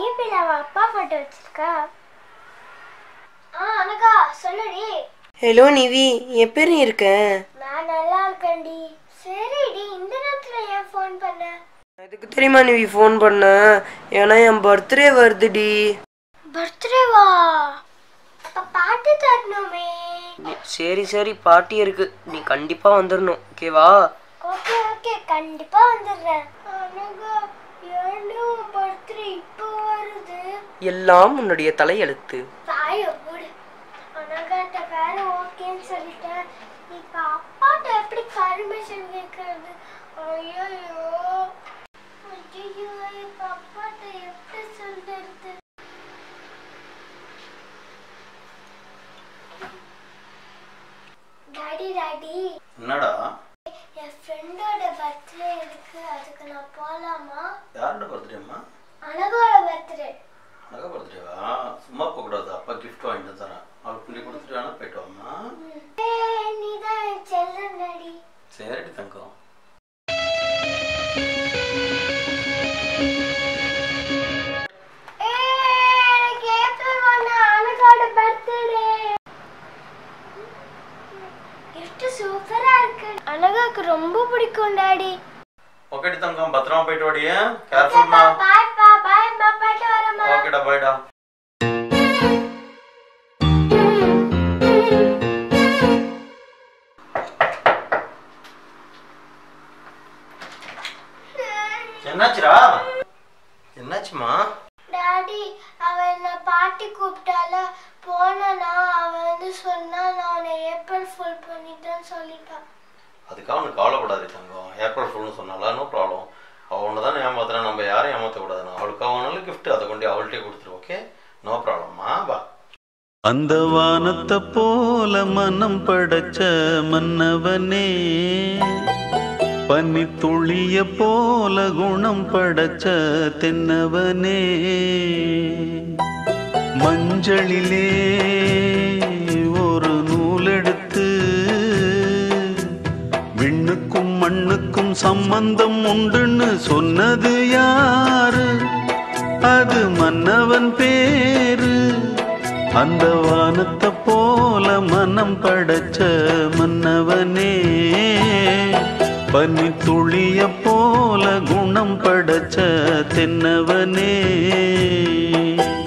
டிபியில் அவன் அப்பா ஃபோட்டோ வச்சிருக்கா ஆ அனகா சொல்லுடி ஹலோ நிவி எப்படி இருக்க நான் நல்லா இருக்கேன்டி சரிடி இந்த நேரத்துல ஏன் ஃபோன் பண்ண அதுக்கு தெரியுமா நிவி ஃபோன் பண்ண ஏன்னா என் பர்த்டே வருதுடி பர்த்டேவா அப்ப பாட்டு தரணுமே சரி சரி பார்ட்டி இருக்கு நீ கண்டிப்பா வந்துடணும் ஓகேவா ஓகே ஓகே கண்டிப்பா வந்துடுறேன் அனகா ஏன்னு பர்த்டே இப்போ வருது எல்லாம் உன்னுடைய தலையெழுத்து தாய மூடு அனகாட்ட வேலை ஓகேன்னு சொல்லிட்டேன் இப்ப அப்பாட்ட எப்படி பர்மிஷன் கேட்கறது ஐயோ ஐயோ இப்ப அப்பாட்ட எப்படி சொல்றது டாடி டாடி என்னடா என் ஃப்ரெண்டோட பர்த்டே இருக்கு அதுக்கு நான் போலாமா யாரோட பர்த்டேம்மா அனகோட பர்த்டே அழகா பர்த்டேவா சும்மா போகக்கூடாது அப்பா கிஃப்ட் வாங்கிட்டு தரேன் அவளுக்கு புள்ளி கொடுத்துட்டு வேணா போயிட்டு வாம்மா நீ தான் என் செல்லம் டாடி சரிடி தங்கம் எனக்கு ஏப்ரல் ஒன்று அனகாட பர்த்டே gift சூப்பரா இருக்கு அனகாக்கு ரொம்ப பிடிக்கும் டாடி ஓகேடி தங்கம் பத்திரமா போயிட்டு வாடியே கேர்ஃபுல்மா பாய் பா பாய் பா போயிட்டு வரமா ஓகேடா பாய்டா என்னாச்சுடா என்னாச்சுமா டாடி அவ என்ன பாட்டி கூப்பிட்டால போனா அவ வந்து சொன்னா நான் உன்னை ஏப்ரல் ஃபுல் பண்ணிட்டேன்னு சொல்லிட்டான் அதுக்காக அவனுக்கு கவலைப்படாது தங்கம் ஏப்ரல் ஃபுல்னு சொன்னாலா நோ ப்ராப்ளம் அவள் ஒன்று தானே ஏமாத்துறா நம்ம யாரையும் ஏமாற்றக்கூடாது அவளுக்கு அவனாலும் கிஃப்ட் அதை கொண்டு அவள்கிட்டே கொடுத்துரு ஓகே நோ ப்ராப்ளம்மா வா அந்த வானத்தை போல மனம் படைச்ச மன்னவனே பனி துளிய போல குணம் படைச்ச தென்னவனே மஞ்சளிலே ஒரு நூலெடுத்து விண்ணுக்கும் மண்ணுக்கும் சம்பந்தம் உண்டுன்னு சொன்னது யாரு அது மன்னவன் பேரு அந்த வானத்தை போல மனம் படைச்ச மன்னவனே பனி துளிய போல குணம் படைச்ச தென்னவனே